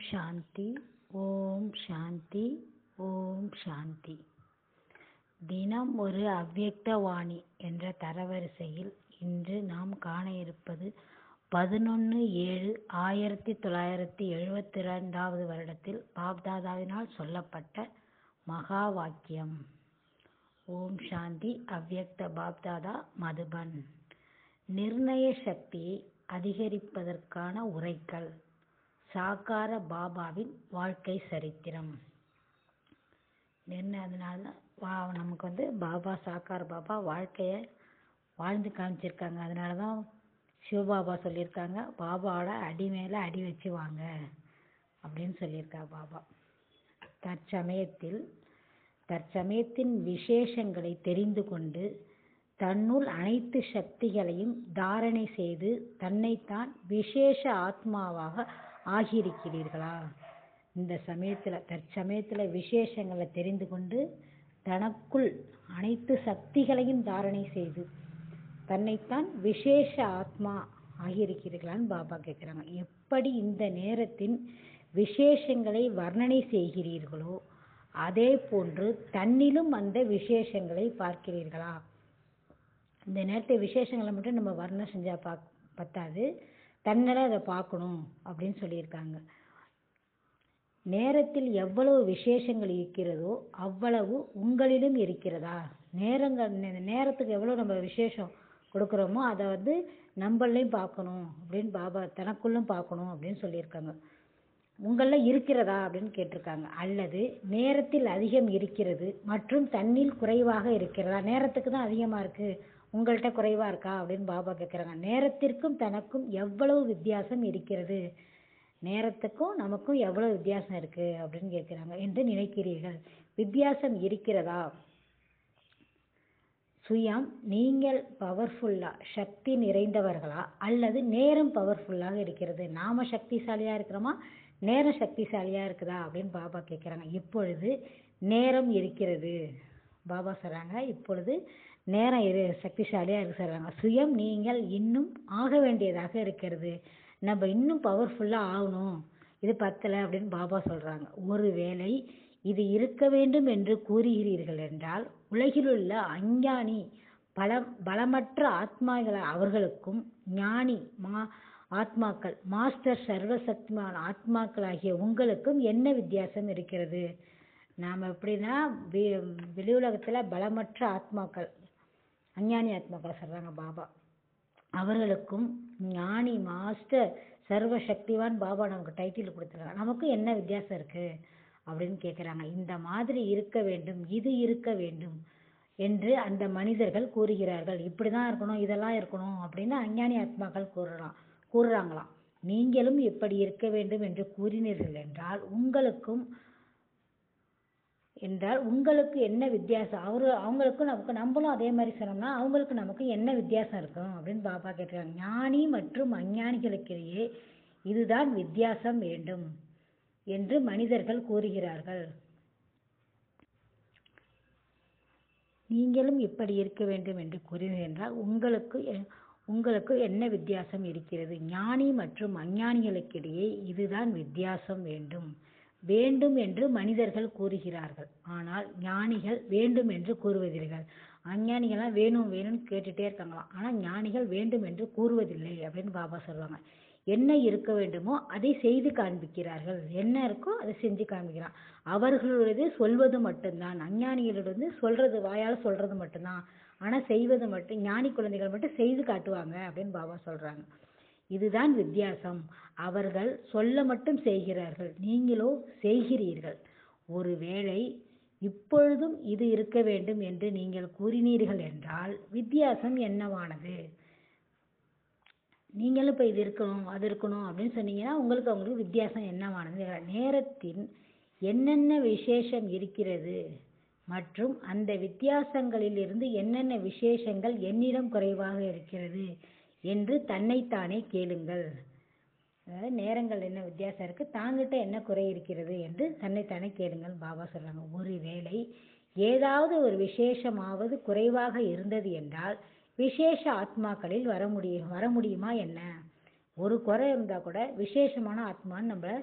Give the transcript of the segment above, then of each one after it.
சாந்தி ஓம் சாந்தி ஓம் சாந்தி தினம் ஒரு அவ்யக்த வாணி என்ற தரவரிசையில் இன்று நாம் காண இருப்பது பதினொன்று ஏழு ஆயிரத்தி தொள்ளாயிரத்தி எழுபத்தி ரெண்டாவது வருடத்தில் பாப்தாதாவினால் சொல்லப்பட்ட மகா வாக்கியம் ஓம் சாந்தி அவ்யக்த பாப்தாதா மதுபன் நிர்ணய சக்தியை அதிகரிப்பதற்கான உரைக்கல் சாக்கார பாபாவின் வாழ்க்கை சரித்திரம் என்ன அதனால வா நமக்கு வந்து பாபா சாக்கார பாபா வாழ்க்கையை வாழ்ந்து காமிச்சிருக்காங்க அதனால தான் சிவபாபா சொல்லியிருக்காங்க பாபாவோட அடி மேலே அடி வச்சு வாங்க அப்படின்னு சொல்லியிருக்கா பாபா தற்சமயத்தில் தற்சமயத்தின் விசேஷங்களை தெரிந்து கொண்டு தன்னுள் அனைத்து சக்திகளையும் தாரணை செய்து தன்னைத்தான் விசேஷ ஆத்மாவாக ஆகியிருக்கிறீர்களா இந்த சமயத்தில் தற்சமயத்தில் விசேஷங்களை தெரிந்து கொண்டு தனக்குள் அனைத்து சக்திகளையும் தாரணை செய்து தன்னைத்தான் விசேஷ ஆத்மா ஆகியிருக்கிறீர்களான்னு பாபா கேட்குறாங்க எப்படி இந்த நேரத்தின் விசேஷங்களை வர்ணனை செய்கிறீர்களோ அதே போன்று தன்னிலும் அந்த விசேஷங்களை பார்க்கிறீர்களா இந்த நேரத்தை விசேஷங்களை மட்டும் நம்ம வர்ணம் செஞ்சால் பா பத்தாது தன்னில அதை பார்க்கணும் அப்படின்னு சொல்லியிருக்காங்க நேரத்தில் எவ்வளவு விசேஷங்கள் இருக்கிறதோ அவ்வளவு உங்களிலும் இருக்கிறதா நேரங்கள் நேரத்துக்கு எவ்வளோ நம்ம விசேஷம் கொடுக்குறோமோ அதை வந்து நம்மளையும் பார்க்கணும் அப்படின்னு பாபா தனக்குள்ளும் பார்க்கணும் அப்படின்னு சொல்லியிருக்காங்க உங்களில் இருக்கிறதா அப்படின்னு கேட்டிருக்காங்க அல்லது நேரத்தில் அதிகம் இருக்கிறது மற்றும் தண்ணில் குறைவாக இருக்கிறதா நேரத்துக்கு தான் அதிகமாக இருக்குது உங்கள்கிட்ட குறைவாக இருக்கா அப்படின்னு பாபா கேட்குறாங்க நேரத்திற்கும் தனக்கும் எவ்வளவு வித்தியாசம் இருக்கிறது நேரத்துக்கும் நமக்கும் எவ்வளோ வித்தியாசம் இருக்குது அப்படின்னு கேட்குறாங்க என்று நினைக்கிறீர்கள் வித்தியாசம் இருக்கிறதா சுயம் நீங்கள் பவர்ஃபுல்லா சக்தி நிறைந்தவர்களா அல்லது நேரம் பவர்ஃபுல்லாக இருக்கிறது நாம சக்திசாலியாக இருக்கிறோமா நேரம் சக்திசாலியாக இருக்குதா அப்படின்னு பாபா கேட்குறாங்க இப்பொழுது நேரம் இருக்கிறது பாபா சொல்கிறாங்க இப்பொழுது நேரம் இரு சக்திசாலியாக இருக்கு சொல்கிறாங்க சுயம் நீங்கள் இன்னும் ஆக வேண்டியதாக இருக்கிறது நம்ம இன்னும் பவர்ஃபுல்லாக ஆகணும் இது பத்தலை அப்படின்னு பாபா சொல்கிறாங்க ஒருவேளை இது இருக்க வேண்டும் என்று கூறுகிறீர்கள் என்றால் உலகிலுள்ள அஞ்ஞானி பல பலமற்ற ஆத்மாக்கள் அவர்களுக்கும் ஞானி மா ஆத்மாக்கள் மாஸ்டர் சர்வசக்திமான ஆத்மாக்கள் ஆகிய உங்களுக்கும் என்ன வித்தியாசம் இருக்கிறது நாம் எப்படின்னா வெளி உலகத்தில் பலமற்ற ஆத்மாக்கள் அஞ்ஞானி ஆத்மாக்கள் சொல்கிறாங்க பாபா அவர்களுக்கும் ஞானி மாஸ்டர் சர்வ சக்திவான் பாபா நமக்கு டைட்டில் கொடுத்துருக்காங்க நமக்கும் என்ன வித்தியாசம் இருக்குது அப்படின்னு கேட்குறாங்க இந்த மாதிரி இருக்க வேண்டும் இது இருக்க வேண்டும் என்று அந்த மனிதர்கள் கூறுகிறார்கள் இப்படி தான் இருக்கணும் இதெல்லாம் இருக்கணும் அப்படின்னு அஞ்ஞானி ஆத்மாக்கள் கூறுறான் கூறுறாங்களாம் நீங்களும் இப்படி இருக்க வேண்டும் என்று கூறினீர்கள் என்றால் உங்களுக்கும் என்றால் உங்களுக்கு என்ன வித்தியாசம் அவரு அவங்களுக்கும் நமக்கு நம்மளும் அதே மாதிரி சொன்னோம்னா அவங்களுக்கு நமக்கு என்ன வித்தியாசம் இருக்கும் அப்படின்னு பாபா கேட்குறாங்க ஞானி மற்றும் அஞ்ஞானிகளுக்கிடையே இதுதான் வித்தியாசம் வேண்டும் என்று மனிதர்கள் கூறுகிறார்கள் நீங்களும் இப்படி இருக்க வேண்டும் என்று கூறினீர்கள் என்றால் உங்களுக்கு உங்களுக்கு என்ன வித்தியாசம் இருக்கிறது ஞானி மற்றும் அஞ்ஞானிகளுக்கிடையே இதுதான் வித்தியாசம் வேண்டும் வேண்டும் என்று மனிதர்கள் கூறுகிறார்கள் ஆனால் ஞானிகள் வேண்டும் என்று கூறுவதில்லை அஞ்ஞானிகள்லாம் வேணும் வேணும்னு கேட்டுகிட்டே இருக்காங்களாம் ஆனால் ஞானிகள் வேண்டும் என்று கூறுவதில்லை அப்படின்னு பாபா சொல்லுவாங்க என்ன இருக்க வேண்டுமோ அதை செய்து காண்பிக்கிறார்கள் என்ன இருக்கோ அதை செஞ்சு காண்பிக்கிறான் அவர்களுடையது சொல்வது மட்டும்தான் அஞ்ஞானிகளோடது சொல்றது வாயால் சொல்றது மட்டும்தான் ஆனால் செய்வது மட்டும் ஞானி குழந்தைகள் மட்டும் செய்து காட்டுவாங்க அப்படின்னு பாபா சொல்றாங்க இதுதான் வித்தியாசம் அவர்கள் சொல்ல மட்டும் செய்கிறார்கள் நீங்களோ செய்கிறீர்கள் ஒருவேளை இப்பொழுதும் இது இருக்க வேண்டும் என்று நீங்கள் கூறினீர்கள் என்றால் வித்தியாசம் என்னவானது நீங்களும் இப்போ இது இருக்கணும் அது இருக்கணும் அப்படின்னு சொன்னீங்கன்னா உங்களுக்கு அவங்களுக்கு வித்தியாசம் என்னவானது நேரத்தின் என்னென்ன விசேஷம் இருக்கிறது மற்றும் அந்த வித்தியாசங்களில் இருந்து என்னென்ன விசேஷங்கள் என்னிடம் குறைவாக இருக்கிறது என்று தன்னைத்தானே கேளுங்கள் அதாவது நேரங்கள் என்ன வித்தியாசம் இருக்குது தாங்கிட்ட என்ன குறை இருக்கிறது என்று தன்னைத்தானே கேளுங்கள் பாபா சொல்கிறாங்க ஒருவேளை ஏதாவது ஒரு விசேஷமாவது குறைவாக இருந்தது என்றால் விசேஷ ஆத்மாக்களில் வர முடியும் வர முடியுமா என்ன ஒரு குறை இருந்தால் கூட விசேஷமான ஆத்மான்னு நம்மள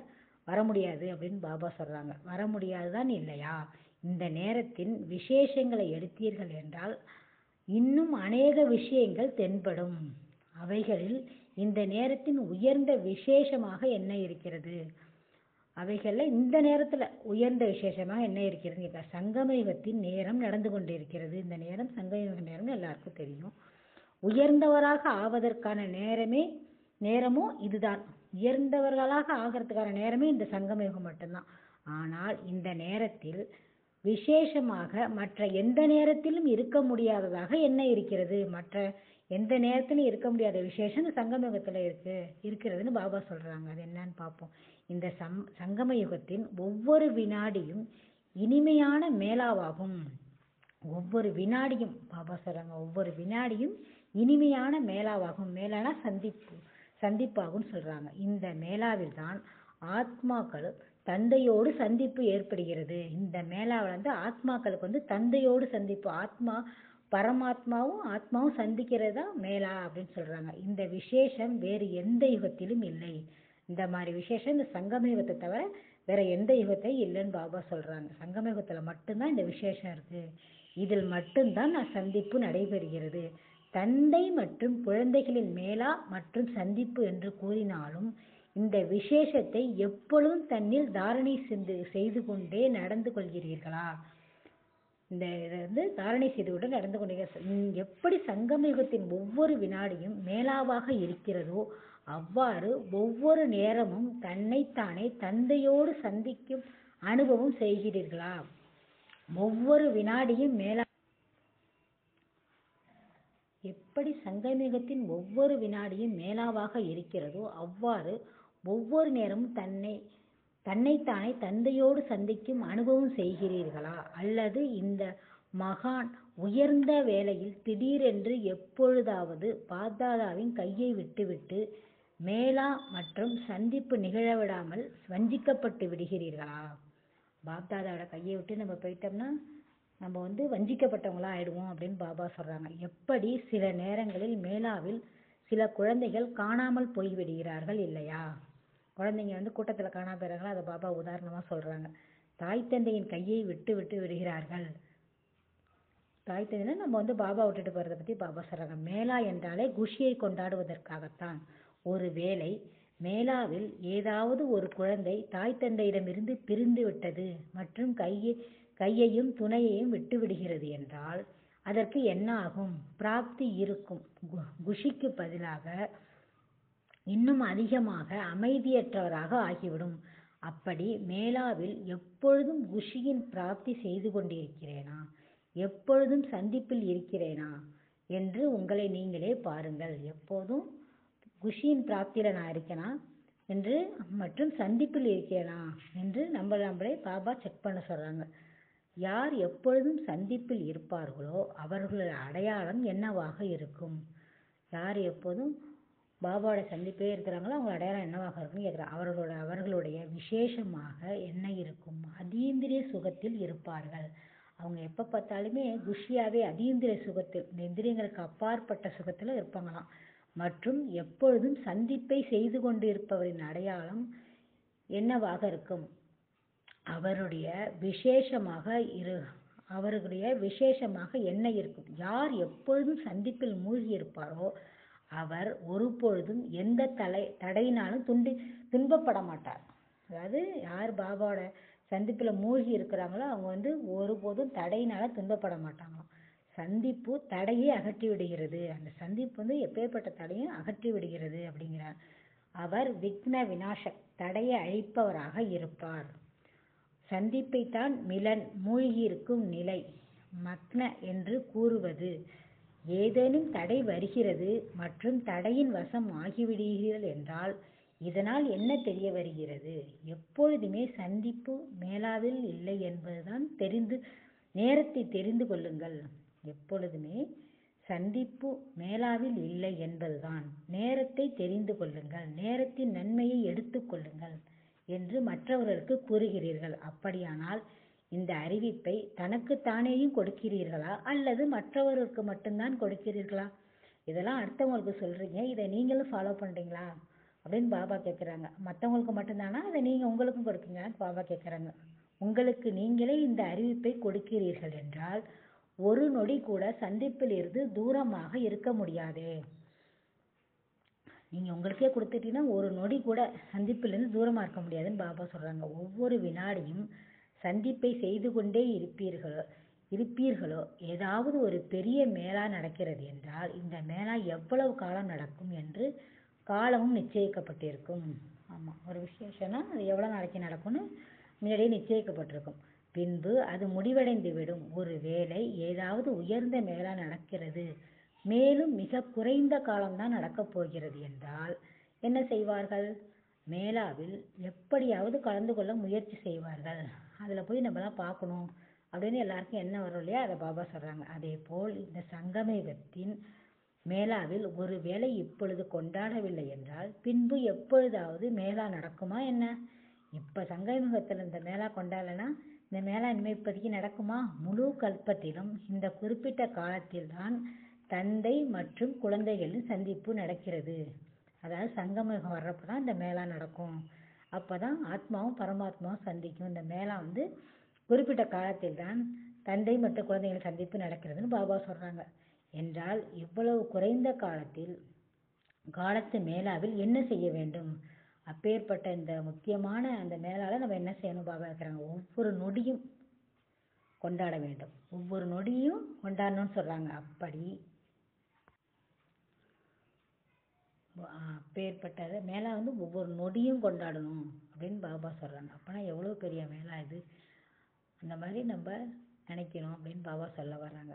வர முடியாது அப்படின்னு பாபா சொல்றாங்க வர முடியாதுதான் இல்லையா இந்த நேரத்தின் விசேஷங்களை எடுத்தீர்கள் என்றால் இன்னும் அநேக விஷயங்கள் தென்படும் அவைகளில் இந்த நேரத்தின் உயர்ந்த விசேஷமாக என்ன இருக்கிறது அவைகளில் இந்த நேரத்துல உயர்ந்த விசேஷமாக என்ன இருக்கிறது கேட்டா சங்கமயுகத்தின் நேரம் நடந்து கொண்டிருக்கிறது இந்த நேரம் சங்கமயுக நேரம்னு எல்லாருக்கும் தெரியும் உயர்ந்தவராக ஆவதற்கான நேரமே நேரமும் இதுதான் உயர்ந்தவர்களாக ஆகிறதுக்கான நேரமே இந்த சங்கமயுகம் மட்டும்தான் ஆனால் இந்த நேரத்தில் விசேஷமாக மற்ற எந்த நேரத்திலும் இருக்க முடியாததாக என்ன இருக்கிறது மற்ற எந்த நேரத்திலும் இருக்க முடியாத விசேஷம் இந்த சங்கம யுகத்துல இருக்கு இருக்கிறதுன்னு பாபா சொல்றாங்க அது என்னன்னு பார்ப்போம் இந்த சம் சங்கம யுகத்தின் ஒவ்வொரு வினாடியும் இனிமையான மேலாவாகும் ஒவ்வொரு வினாடியும் பாபா சொல்றாங்க ஒவ்வொரு வினாடியும் இனிமையான மேலாவாகும் மேலான சந்திப்பு சந்திப்பாகும்னு சொல்றாங்க இந்த மேலாவில் தான் ஆத்மாக்கள் தந்தையோடு சந்திப்பு ஏற்படுகிறது இந்த மேலாவில் வந்து ஆத்மாக்களுக்கு வந்து தந்தையோடு சந்திப்பு ஆத்மா பரமாத்மாவும் ஆத்மாவும் சந்திக்கிறது தான் மேலா அப்படின்னு சொல்றாங்க இந்த விசேஷம் வேறு எந்த யுகத்திலும் இல்லை இந்த மாதிரி விசேஷம் இந்த சங்கம யுகத்தை தவிர வேற எந்த யுகத்தை இல்லைன்னு பாபா சொல்றாங்க சங்கம யுகத்துல மட்டும்தான் இந்த விசேஷம் இருக்கு இதில் மட்டும்தான் நான் சந்திப்பு நடைபெறுகிறது தந்தை மற்றும் குழந்தைகளின் மேலா மற்றும் சந்திப்பு என்று கூறினாலும் இந்த விசேஷத்தை எப்பொழுதும் தன்னில் தாரணை சென்று செய்து கொண்டே நடந்து கொள்கிறீர்களா இந்த இதை வந்து தாரணை செய்து கொண்டு நடந்து கொண்டிருக்க எப்படி சங்கம யுகத்தின் ஒவ்வொரு வினாடியும் மேலாவாக இருக்கிறதோ அவ்வாறு ஒவ்வொரு நேரமும் தன்னைத்தானே தந்தையோடு சந்திக்கும் அனுபவம் செய்கிறீர்களா ஒவ்வொரு வினாடியும் மேலா எப்படி சங்கமிகத்தின் ஒவ்வொரு வினாடியும் மேலாவாக இருக்கிறதோ அவ்வாறு ஒவ்வொரு நேரமும் தன்னை தன்னைத்தானே தந்தையோடு சந்திக்கும் அனுபவம் செய்கிறீர்களா அல்லது இந்த மகான் உயர்ந்த வேளையில் திடீரென்று எப்பொழுதாவது பாப்தாதாவின் கையை விட்டுவிட்டு மேலா மற்றும் சந்திப்பு நிகழவிடாமல் வஞ்சிக்கப்பட்டு விடுகிறீர்களா பாப்தாதாவோட கையை விட்டு நம்ம போயிட்டோம்னா நம்ம வந்து வஞ்சிக்கப்பட்டவங்களா ஆயிடுவோம் அப்படின்னு பாபா சொல்றாங்க எப்படி சில நேரங்களில் மேலாவில் சில குழந்தைகள் காணாமல் போய்விடுகிறார்கள் இல்லையா குழந்தைங்க வந்து கூட்டத்துல காணாம போயிடுறாங்களா அதை பாபா உதாரணமா சொல்றாங்க தாய் தந்தையின் கையை விட்டு விட்டு விடுகிறார்கள் தாய் தந்தைனா நம்ம வந்து பாபா விட்டுட்டு போறதை பத்தி பாபா சொல்றாங்க மேலா என்றாலே குஷியை கொண்டாடுவதற்காகத்தான் ஒருவேளை மேலாவில் ஏதாவது ஒரு குழந்தை தாய் தந்தையிடமிருந்து பிரிந்து விட்டது மற்றும் கையை கையையும் துணையையும் விட்டு விடுகிறது என்றால் அதற்கு என்ன ஆகும் பிராப்தி இருக்கும் கு- குஷிக்கு பதிலாக இன்னும் அதிகமாக அமைதியற்றவராக ஆகிவிடும் அப்படி மேலாவில் எப்பொழுதும் குஷியின் பிராப்தி செய்து கொண்டிருக்கிறேனா எப்பொழுதும் சந்திப்பில் இருக்கிறேனா என்று உங்களை நீங்களே பாருங்கள் எப்போதும் குஷியின் பிராப்தியில நான் இருக்கேனா என்று மற்றும் சந்திப்பில் இருக்கிறேனா என்று நம்ம நம்மளே பாபா செக் பண்ண சொல்றாங்க யார் எப்பொழுதும் சந்திப்பில் இருப்பார்களோ அவர்களுடைய அடையாளம் என்னவாக இருக்கும் யார் எப்போதும் பாபாவோட சந்திப்பே இருக்கிறாங்களோ அவங்க அடையாளம் என்னவாக இருக்கும்னு கேட்குறாங்க அவர்களோட அவர்களுடைய விசேஷமாக என்ன இருக்கும் அதீந்திரிய சுகத்தில் இருப்பார்கள் அவங்க எப்போ பார்த்தாலுமே குஷியாவே அதீந்திரிய சுகத்தில் இந்த இந்திரியங்களுக்கு அப்பாற்பட்ட சுகத்தில் இருப்பாங்களாம் மற்றும் எப்பொழுதும் சந்திப்பை செய்து கொண்டு இருப்பவரின் அடையாளம் என்னவாக இருக்கும் அவருடைய விசேஷமாக இரு அவர்களுடைய விசேஷமாக என்ன இருக்கும் யார் எப்பொழுதும் சந்திப்பில் மூழ்கி இருப்பாரோ அவர் ஒருபொழுதும் எந்த தலை தடையினாலும் துண்டி துன்பப்பட மாட்டார் அதாவது யார் பாபாவோட சந்திப்புல மூழ்கி இருக்கிறாங்களோ அவங்க வந்து ஒருபோதும் தடையினால துன்பப்பட மாட்டாங்களாம் சந்திப்பு தடையை அகற்றி விடுகிறது அந்த சந்திப்பு வந்து எப்பேற்பட்ட தடையும் அகற்றி விடுகிறது அப்படிங்கிறார் அவர் விக்ன விநாசக் தடையை அழிப்பவராக இருப்பார் சந்திப்பைத்தான் மிலன் மூழ்கியிருக்கும் நிலை மக்ன என்று கூறுவது ஏதேனும் தடை வருகிறது மற்றும் தடையின் வசம் ஆகிவிடுகிறீர்கள் என்றால் இதனால் என்ன தெரிய வருகிறது எப்பொழுதுமே சந்திப்பு மேலாவில் இல்லை என்பதுதான் தெரிந்து நேரத்தை தெரிந்து கொள்ளுங்கள் எப்பொழுதுமே சந்திப்பு மேலாவில் இல்லை என்பதுதான் நேரத்தை தெரிந்து கொள்ளுங்கள் நேரத்தின் நன்மையை எடுத்துக் கொள்ளுங்கள் என்று மற்றவர்களுக்கு கூறுகிறீர்கள் அப்படியானால் இந்த அறிவிப்பை தனக்குத்தானேயும் கொடுக்கிறீர்களா அல்லது மற்றவர்களுக்கு மட்டும்தான் கொடுக்கிறீர்களா இதெல்லாம் அடுத்தவங்களுக்கு சொல்றீங்க இதை நீங்களும் ஃபாலோ பண்றீங்களா அப்படின்னு பாபா கேட்குறாங்க மற்றவங்களுக்கு மட்டும்தானா அதை நீங்கள் உங்களுக்கும் கொடுக்குங்கன்னு பாபா கேட்குறாங்க உங்களுக்கு நீங்களே இந்த அறிவிப்பை கொடுக்கிறீர்கள் என்றால் ஒரு நொடி கூட சந்திப்பில் இருந்து தூரமாக இருக்க முடியாது நீங்கள் உங்களுக்கே கொடுத்துட்டீங்கன்னா ஒரு நொடி கூட சந்திப்பிலிருந்து தூரமாக இருக்க முடியாதுன்னு பாபா சொல்கிறாங்க ஒவ்வொரு வினாடியும் சந்திப்பை செய்து கொண்டே இருப்பீர்களோ இருப்பீர்களோ ஏதாவது ஒரு பெரிய மேளா நடக்கிறது என்றால் இந்த மேளா எவ்வளவு காலம் நடக்கும் என்று காலமும் நிச்சயிக்கப்பட்டிருக்கும் ஆமாம் ஒரு விசேஷம்னா அது எவ்வளோ நாளைக்கு நடக்கும்னு முன்னாடியே நிச்சயிக்கப்பட்டிருக்கும் பின்பு அது முடிவடைந்து விடும் ஒரு வேளை ஏதாவது உயர்ந்த மேளா நடக்கிறது மேலும் மிக குறைந்த காலம்தான் நடக்கப் போகிறது என்றால் என்ன செய்வார்கள் மேலாவில் எப்படியாவது கலந்து கொள்ள முயற்சி செய்வார்கள் அதில் போய் நம்ம தான் பார்க்கணும் அப்படின்னு எல்லாருக்கும் என்ன வரும் இல்லையா அதை பாபா சொல்கிறாங்க அதே போல் இந்த சங்கமயுகத்தின் மேலாவில் ஒரு வேளை இப்பொழுது கொண்டாடவில்லை என்றால் பின்பு எப்பொழுதாவது மேலா நடக்குமா என்ன இப்போ சங்கமயுகத்தில் இந்த மேலா கொண்டாடலைன்னா இந்த மேலா இனிமேல் இப்போதைக்கு நடக்குமா முழு கல்பத்திலும் இந்த குறிப்பிட்ட காலத்தில்தான் தந்தை மற்றும் குழந்தைகளின் சந்திப்பு நடக்கிறது அதாவது சங்கமயுகம் வர்றப்போ தான் இந்த மேளா நடக்கும் அப்போ தான் ஆத்மாவும் பரமாத்மாவும் சந்திக்கும் இந்த மேளா வந்து குறிப்பிட்ட காலத்தில் தான் தந்தை மற்றும் குழந்தைகள் சந்திப்பு நடக்கிறதுன்னு பாபா சொல்கிறாங்க என்றால் இவ்வளவு குறைந்த காலத்தில் காலத்து மேலாவில் என்ன செய்ய வேண்டும் அப்பேற்பட்ட இந்த முக்கியமான அந்த மேலால நம்ம என்ன செய்யணும் பாபா இருக்கிறாங்க ஒவ்வொரு நொடியும் கொண்டாட வேண்டும் ஒவ்வொரு நொடியும் கொண்டாடணும்னு சொல்கிறாங்க அப்படி அப்பேற்பட்டதை மேலா வந்து ஒவ்வொரு நொடியும் கொண்டாடணும் அப்படின்னு பாபா சொல்கிறாங்க அப்போனா எவ்வளோ பெரிய மேலா இது அந்த மாதிரி நம்ம நினைக்கணும் அப்படின்னு பாபா சொல்ல வர்றாங்க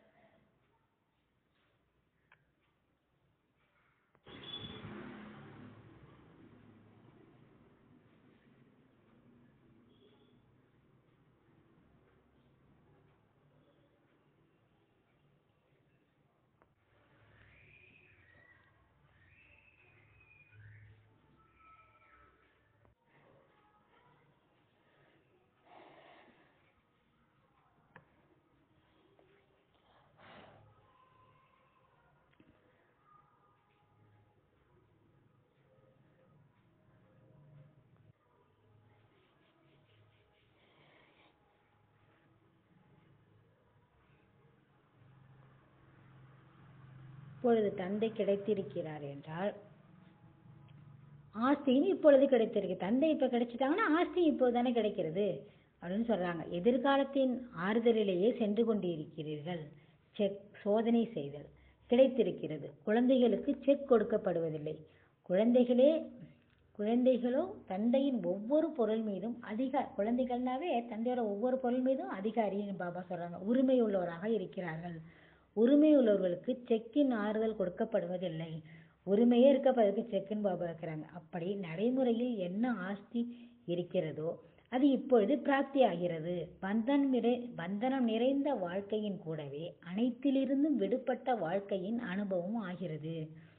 இப்பொழுது தந்தை கிடைத்திருக்கிறார் என்றால் ஆஸ்தியும் இப்பொழுது கிடைத்திருக்கு தந்தை இப்போ கிடைச்சிட்டாங்கன்னா ஆஸ்தி இப்போது தானே கிடைக்கிறது அப்படின்னு சொல்கிறாங்க எதிர்காலத்தின் ஆறுதலிலேயே சென்று கொண்டிருக்கிறீர்கள் செக் சோதனை செய்தல் கிடைத்திருக்கிறது குழந்தைகளுக்கு செக் கொடுக்கப்படுவதில்லை குழந்தைகளே குழந்தைகளோ தந்தையின் ஒவ்வொரு பொருள் மீதும் அதிக குழந்தைகள்னாவே தந்தையோட ஒவ்வொரு பொருள் மீதும் அதிகாரின்னு பாபா சொல்கிறாங்க உரிமை உள்ளவராக இருக்கிறார்கள் உரிமை உள்ளவர்களுக்கு செக்கின் ஆறுதல் கொடுக்கப்படுவதில்லை உரிமையே இருக்கப்பதற்கு செக்குன்னு பாபா இருக்கிறாங்க அப்படி நடைமுறையில் என்ன ஆஸ்தி இருக்கிறதோ அது இப்பொழுது பிராப்தி ஆகிறது பந்தனம் நிறை பந்தனம் நிறைந்த வாழ்க்கையின் கூடவே அனைத்திலிருந்தும் விடுபட்ட வாழ்க்கையின் அனுபவம் ஆகிறது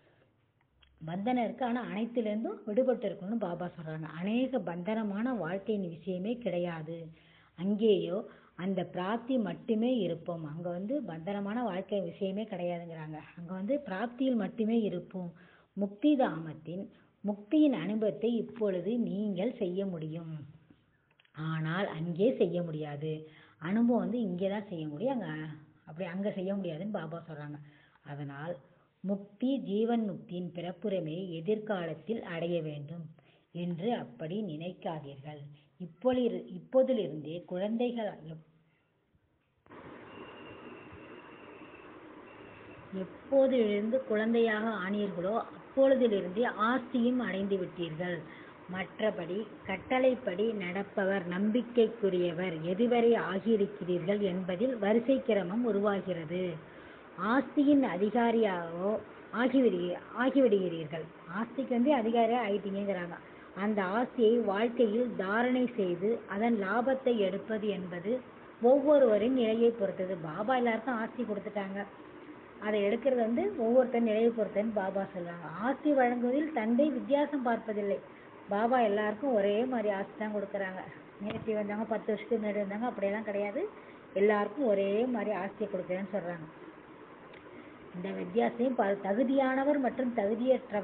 பந்தனம் இருக்கு ஆனால் அனைத்திலிருந்தும் விடுபட்டு இருக்கணும்னு பாபா சொல்கிறாங்க அநேக பந்தனமான வாழ்க்கையின் விஷயமே கிடையாது அங்கேயோ அந்த பிராப்தி மட்டுமே இருப்போம் அங்கே வந்து பந்தனமான வாழ்க்கை விஷயமே கிடையாதுங்கிறாங்க அங்கே வந்து பிராப்தியில் மட்டுமே இருப்போம் முக்தி தாமத்தின் முக்தியின் அனுபவத்தை இப்பொழுது நீங்கள் செய்ய முடியும் ஆனால் அங்கே செய்ய முடியாது அனுபவம் வந்து இங்கே தான் செய்ய முடியும் அங்கே அப்படி அங்கே செய்ய முடியாதுன்னு பாபா சொல்கிறாங்க அதனால் முக்தி ஜீவன் முக்தியின் பிறப்புரிமையை எதிர்காலத்தில் அடைய வேண்டும் என்று அப்படி நினைக்காதீர்கள் இப்பொழுது இப்போதிலிருந்தே குழந்தைகள் எப்- எப்போதிலிருந்து குழந்தையாக ஆனீர்களோ அப்பொழுதிலிருந்தே ஆஸ்தியும் அடைந்து விட்டீர்கள் மற்றபடி கட்டளைப்படி நடப்பவர் நம்பிக்கைக்குரியவர் எதுவரை ஆகியிருக்கிறீர்கள் என்பதில் வரிசை கிரமம் உருவாகிறது ஆஸ்தியின் அதிகாரியாகவோ ஆகிவிடு ஆகிவிடுகிறீர்கள் ஆஸ்திக்கு வந்து அதிகாரியாக ஆயிட்டீங்கிறாங்க அந்த ஆஸ்தியை வாழ்க்கையில் தாரணை செய்து அதன் லாபத்தை எடுப்பது என்பது ஒவ்வொருவரின் நிலையை பொறுத்தது பாபா எல்லாருக்கும் ஆஸ்தி கொடுத்துட்டாங்க அதை எடுக்கிறது வந்து ஒவ்வொருத்தர் நிலையை பொறுத்தன்னு பாபா சொல்றாங்க ஆஸ்தி வழங்குவதில் தந்தை வித்தியாசம் பார்ப்பதில்லை பாபா எல்லாருக்கும் ஒரே மாதிரி ஆஸ்தி தான் கொடுக்குறாங்க நேற்று வந்தாங்க பத்து வருஷத்துக்கு முன்னாடி வந்தாங்க அப்படியெல்லாம் கிடையாது எல்லாருக்கும் ஒரே மாதிரி ஆஸ்தியை கொடுக்குறேன்னு சொல்றாங்க இந்த வித்தியாசத்தையும் பா- தகுதியானவர் மற்றும் தகுதியற்றவர்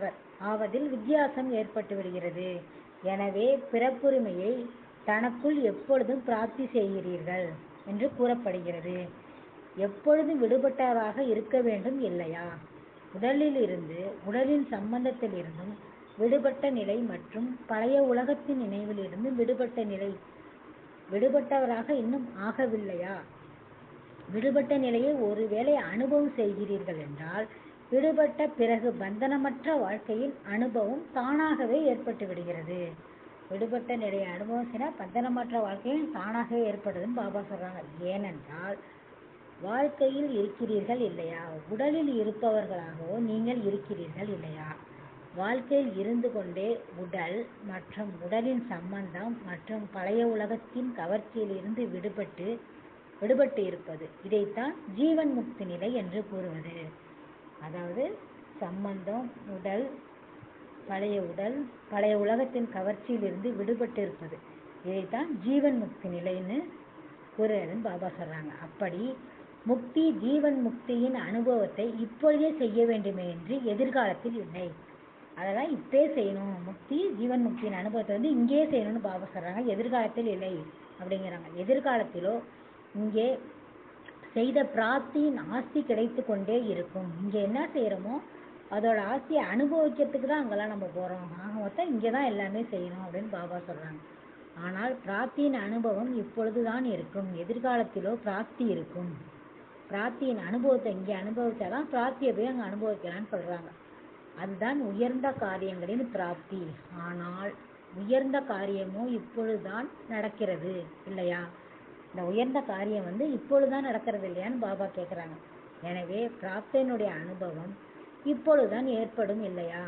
ஆவதில் வித்தியாசம் ஏற்பட்டு விடுகிறது எனவே பிறப்புரிமையை தனக்குள் எப்பொழுதும் பிராப்தி செய்கிறீர்கள் என்று கூறப்படுகிறது எப்பொழுதும் விடுபட்டவராக இருக்க வேண்டும் இல்லையா உடலில் இருந்து உடலின் சம்பந்தத்தில் இருந்தும் விடுபட்ட நிலை மற்றும் பழைய உலகத்தின் நினைவிலிருந்து விடுபட்ட நிலை விடுபட்டவராக இன்னும் ஆகவில்லையா விடுபட்ட நிலையை ஒருவேளை அனுபவம் செய்கிறீர்கள் என்றால் விடுபட்ட பிறகு பந்தனமற்ற வாழ்க்கையின் அனுபவம் தானாகவே ஏற்பட்டு விடுகிறது விடுபட்ட நிலையை அனுபவம் செய்தால் பந்தனமற்ற வாழ்க்கையும் தானாகவே ஏற்படுதுன்னு பாபா சொல்றாங்க ஏனென்றால் வாழ்க்கையில் இருக்கிறீர்கள் இல்லையா உடலில் இருப்பவர்களாகவோ நீங்கள் இருக்கிறீர்கள் இல்லையா வாழ்க்கையில் இருந்து கொண்டே உடல் மற்றும் உடலின் சம்பந்தம் மற்றும் பழைய உலகத்தின் கவர்ச்சியிலிருந்து விடுபட்டு விடுபட்டு இருப்பது இதைத்தான் ஜீவன் முக்தி நிலை என்று கூறுவது அதாவது சம்பந்தம் உடல் பழைய உடல் பழைய உலகத்தின் கவர்ச்சியிலிருந்து விடுபட்டு இருப்பது இதைத்தான் ஜீவன் முக்தி நிலைன்னு கூறுறதுன்னு பாபா சொல்றாங்க அப்படி முக்தி ஜீவன் முக்தியின் அனுபவத்தை இப்பொழுதே செய்ய வேண்டுமே என்று எதிர்காலத்தில் இல்லை அதெல்லாம் இப்பே செய்யணும் முக்தி ஜீவன் முக்தியின் அனுபவத்தை வந்து இங்கே செய்யணும்னு பாபா சொல்றாங்க எதிர்காலத்தில் இல்லை அப்படிங்கிறாங்க எதிர்காலத்திலோ இங்கே செய்த பிராப்தியின் ஆஸ்தி கிடைத்து கொண்டே இருக்கும் இங்கே என்ன செய்கிறோமோ அதோட ஆஸ்தியை அனுபவிக்கிறதுக்கு தான் அங்கெல்லாம் நம்ம போகிறோம் ஆக மொத்தம் இங்கே தான் எல்லாமே செய்யணும் அப்படின்னு பாபா சொல்கிறாங்க ஆனால் பிராப்தியின் அனுபவம் இப்பொழுது தான் இருக்கும் எதிர்காலத்திலோ பிராப்தி இருக்கும் பிராப்தியின் அனுபவத்தை இங்கே அனுபவிச்சாதான் பிராப்தியை போய் அங்கே அனுபவிக்கலாம்னு சொல்கிறாங்க அதுதான் உயர்ந்த காரியங்களின் பிராப்தி ஆனால் உயர்ந்த காரியமோ இப்பொழுதுதான் நடக்கிறது இல்லையா இந்த உயர்ந்த காரியம் வந்து இப்பொழுதுதான் நடக்கிறது இல்லையான்னு பாபா கேட்குறாங்க எனவே பிராப்தனுடைய அனுபவம் இப்பொழுதுதான் ஏற்படும் இல்லையா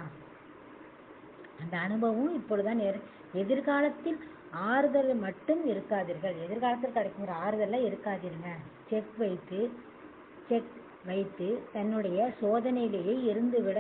அந்த அனுபவம் இப்பொழுதுதான் ஏற் எதிர்காலத்தில் ஆறுதல் மட்டும் இருக்காதீர்கள் எதிர்காலத்தில் கிடைக்கிற ஆறுதலில் இருக்காதீருங்க செக் வைத்து செக் வைத்து தன்னுடைய சோதனையிலேயே இருந்துவிட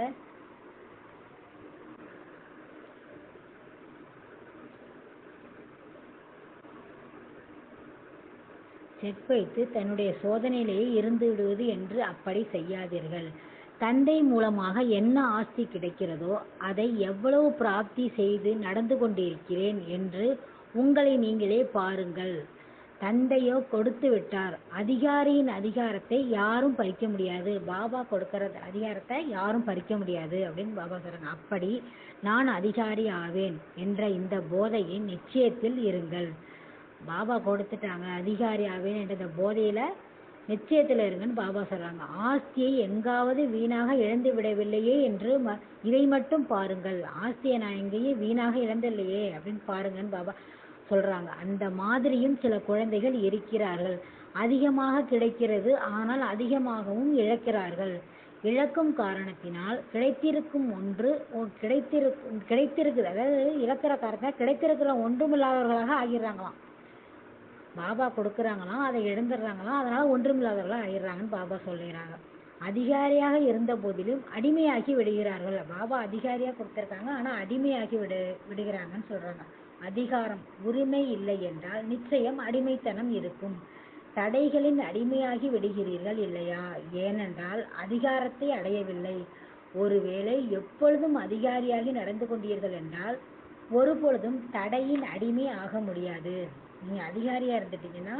செக் வைத்து தன்னுடைய சோதனையிலேயே இருந்து விடுவது என்று அப்படி செய்யாதீர்கள் தந்தை மூலமாக என்ன ஆஸ்தி கிடைக்கிறதோ அதை எவ்வளவு பிராப்தி செய்து நடந்து கொண்டிருக்கிறேன் என்று உங்களை நீங்களே பாருங்கள் தந்தையோ கொடுத்து விட்டார் அதிகாரியின் அதிகாரத்தை யாரும் பறிக்க முடியாது பாபா கொடுக்கிற அதிகாரத்தை யாரும் பறிக்க முடியாது அப்படின்னு பாபா சொல்றாங்க அப்படி நான் அதிகாரி ஆவேன் என்ற இந்த போதையின் நிச்சயத்தில் இருங்கள் பாபா கொடுத்துட்டாங்க அதிகாரி ஆவேன் என்ற இந்த போதையில நிச்சயத்தில் இருங்கன்னு பாபா சொல்றாங்க ஆஸ்தியை எங்காவது வீணாக இழந்து விடவில்லையே என்று ம- இதை மட்டும் பாருங்கள் ஆஸ்தியை நான் எங்கேயும் வீணாக இழந்தில்லையே அப்படின்னு பாருங்கன்னு பாபா சொல்றாங்க அந்த மாதிரியும் சில குழந்தைகள் இருக்கிறார்கள் அதிகமாக கிடைக்கிறது ஆனால் அதிகமாகவும் இழக்கிறார்கள் இழக்கும் காரணத்தினால் கிடைத்திருக்கும் ஒன்று ஒ- கிடைத்திருக்கும் கிடைத்திருக்குது அதாவது இழக்கிற காரணத்தினால் கிடைத்திருக்கிற ஒன்றுமில்லாதவர்களாக ஆகிடுறாங்களாம் பாபா கொடுக்குறாங்களாம் அதை இழந்துடுறாங்களாம் அதனால ஒன்றுமில்லாதவர்களாக ஆகிடுறாங்கன்னு பாபா சொல்லுகிறாங்க அதிகாரியாக இருந்த போதிலும் அடிமையாகி விடுகிறார்கள் பாபா அதிகாரியா கொடுத்துருக்காங்க ஆனா அடிமையாகி விடு விடுகிறாங்கன்னு சொல்றாங்க அதிகாரம் உரிமை இல்லை என்றால் நிச்சயம் அடிமைத்தனம் இருக்கும் தடைகளின் அடிமையாகி விடுகிறீர்கள் இல்லையா ஏனென்றால் அதிகாரத்தை அடையவில்லை ஒருவேளை எப்பொழுதும் அதிகாரியாகி நடந்து கொண்டீர்கள் என்றால் ஒருபொழுதும் தடையின் அடிமை ஆக முடியாது நீங்க அதிகாரியா இருந்துட்டீங்கன்னா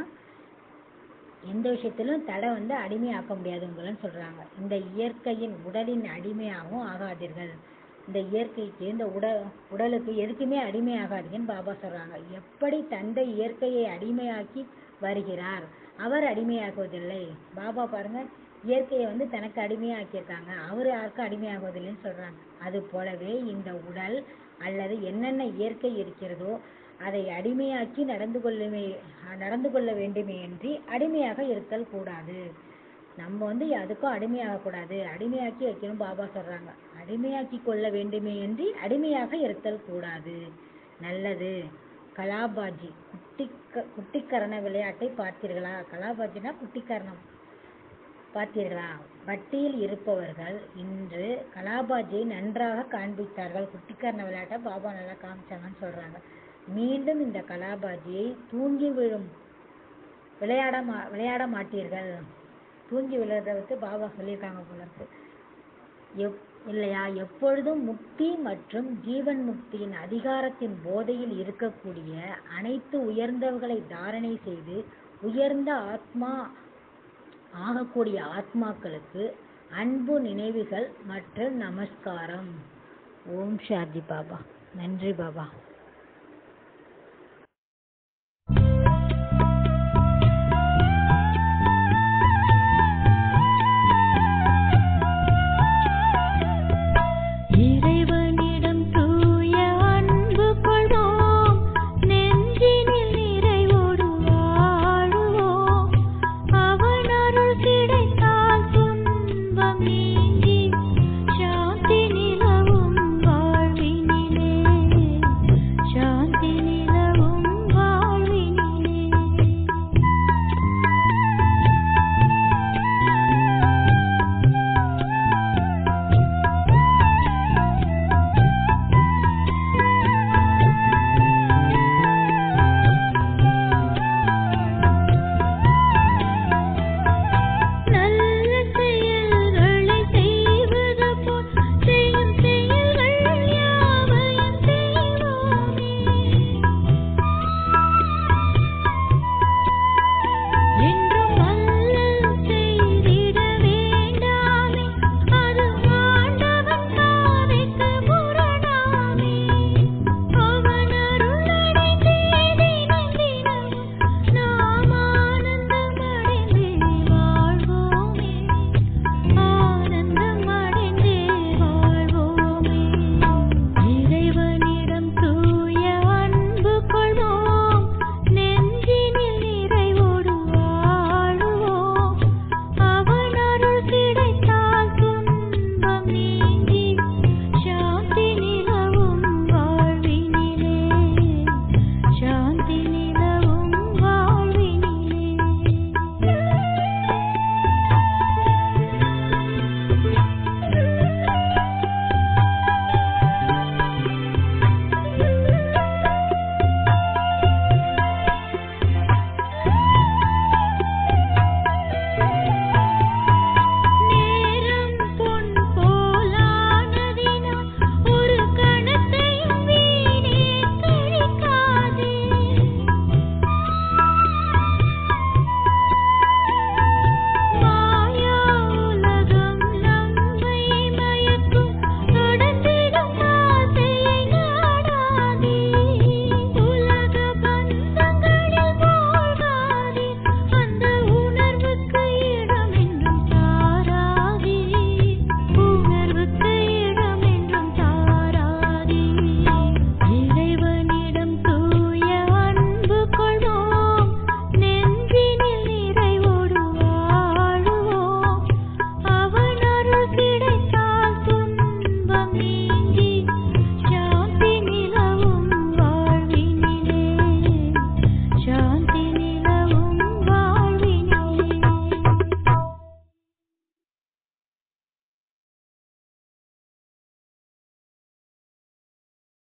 எந்த விஷயத்திலும் தடை வந்து அடிமையாக்க முடியாது உங்களைன்னு சொல்றாங்க இந்த இயற்கையின் உடலின் அடிமையாகவும் ஆகாதீர்கள் இந்த இயற்கைக்கு இந்த உட உடலுக்கு எதுக்குமே அடிமையாகாதீங்கன்னு பாபா சொல்றாங்க எப்படி தந்தை இயற்கையை அடிமையாக்கி வருகிறார் அவர் அடிமையாகுவதில்லை பாபா பாருங்க இயற்கையை வந்து தனக்கு அடிமையாக்கியிருக்காங்க அவர் யாருக்கும் அடிமையாகுவதில்லைன்னு சொல்றாங்க அது போலவே இந்த உடல் அல்லது என்னென்ன இயற்கை இருக்கிறதோ அதை அடிமையாக்கி நடந்து கொள்ளுமே நடந்து கொள்ள வேண்டுமே என்று அடிமையாக இருத்தல் கூடாது நம்ம வந்து அதுக்கும் அடிமையாக கூடாது அடிமையாக்கி வைக்கணும் பாபா சொல்றாங்க அடிமையாக்கி கொள்ள வேண்டுமே என்று அடிமையாக இருத்தல் கூடாது நல்லது கலாபாஜி குட்டிக்க குட்டிக்கரண விளையாட்டை பார்த்தீர்களா கலாபாஜினா குட்டிக்கரணம் பார்த்தீர்களா வட்டியில் இருப்பவர்கள் இன்று கலாபாஜியை நன்றாக காண்பித்தார்கள் குட்டிக்கரண விளையாட்டை பாபா நல்லா காமிச்சாங்கன்னு சொல்றாங்க மீண்டும் இந்த கலாபாஜியை தூங்கி விழும் விளையாட மா விளையாட மாட்டீர்கள் தூங்கி விழுறத வச்சு பாபா சொல்லியிருக்காங்க போல இருக்கு எப் இல்லையா எப்பொழுதும் முக்தி மற்றும் ஜீவன் முக்தியின் அதிகாரத்தின் போதையில் இருக்கக்கூடிய அனைத்து உயர்ந்தவர்களை தாரணை செய்து உயர்ந்த ஆத்மா ஆகக்கூடிய ஆத்மாக்களுக்கு அன்பு நினைவுகள் மற்றும் நமஸ்காரம் ஓம் சாந்தி பாபா நன்றி பாபா